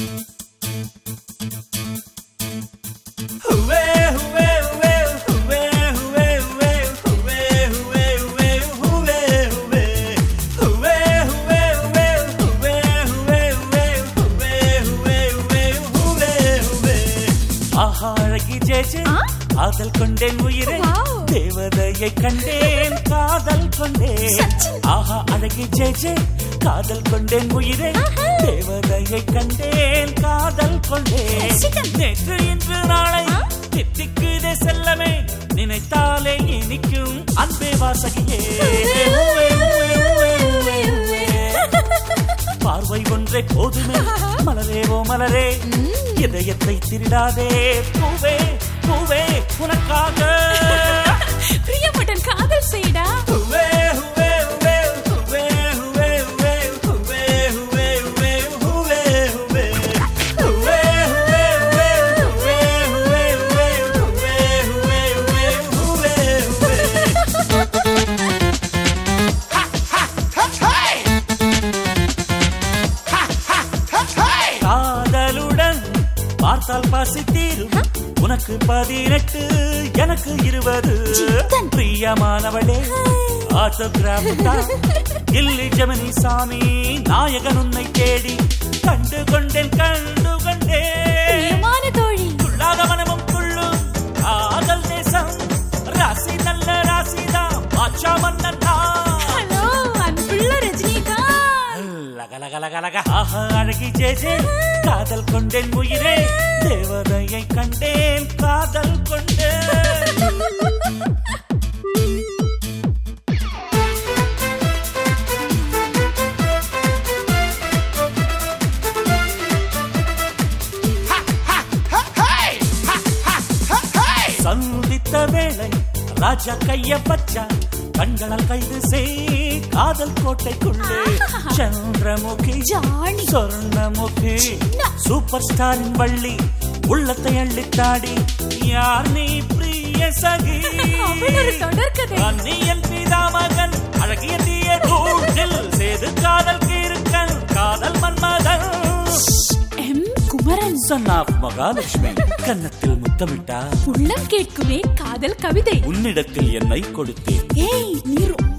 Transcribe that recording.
ஆஹா அழகி ஜேஜே காதல் கொண்டேன் உயிரே Wow. தேவதையை கண்டேன் காதல் கொண்டேன் சச்சின். ஆஹா அழகி ஜேஜே காதல் கொண்டேன் உயிரே ஆஹா. தேவதையை கண்டேன் காதல் கொண்டேன் ரசிகன். நேற்று இன்று நாளை ஆ? தித்திக்குதே செல்லமே நினைத்தாலே இனிக்கும் அன்பே வாசகியே பார்வை ஒன்றே போதுமே மலரேவோ மலரே இதயத்தை திருடாதே பூவே பூவே உனக்காக பிரியமுடன் காதல் செய்டா ஹுவே, ஹுவே, ஹுவே, ஹுவே, ஹுவே, ஹுவே, ஹுவே, ஹுவே, ஹுவே, ஹுவே, ஹுவே. ஹுவே, ஹுவே, ஹுவே, ஹுவே, ஹுவே, ஹுவே, ஹுவே, ஹுவே, ஹுவே, ஹுவே, ஹுவே. காதலுடன் பார்த்தால் பசி தீரும் உனக்கு பதினெட்டு எனக்கு இருபது ஜித்தன். பிரியமானவளே ஆட்டோகிராஃப் தான் இல்லி ஜெமினி சாமி நாயகன் உன்னை தேடி கண்டு கொண்டேன் கண்டு கொண்டேன் பிரியமான தோழி துள்ளாத மனமும் துள்ளும் காதல் தேசம் ராசி நல்ல ராசிதான் பாட்சா மன்னன் தான் ஹலோ அன்புள்ள ரஜினிகாந்த் லகலகலகலக ஆஹா அழகி ஜேஜே காதல் கொண்டேன் உயிரே தேவதையை கண்டேன் காதல் கொண்டேன் சந்தித்த வேளை ராஜா கைய பச்சா கண்களால் கைது செய் காதல் கோட்டைக்குள்ளே சந்திரமுகி ஜானி சொர்ணமுகி சூப்பர் ஸ்டாரின் வள்ளி உள்ளத்தை அள்ளித்தாடி யார் நீ பிரிய சகி அவள் ஒரு தொடர்கதை அந்நியன் பிதாமகன் அழகிய தீய கூட்டில் சேது காதல் கீருக்கன் Kadhal Manmadhan M Kumaran son of Mahalakshmi Kannathil Muthamitta உள்ளம் கேட்குமே காதல் கவிதை உன்னிடத்தில் என்னை கொடுத்தேன் ஏய் நீ ரொம்ப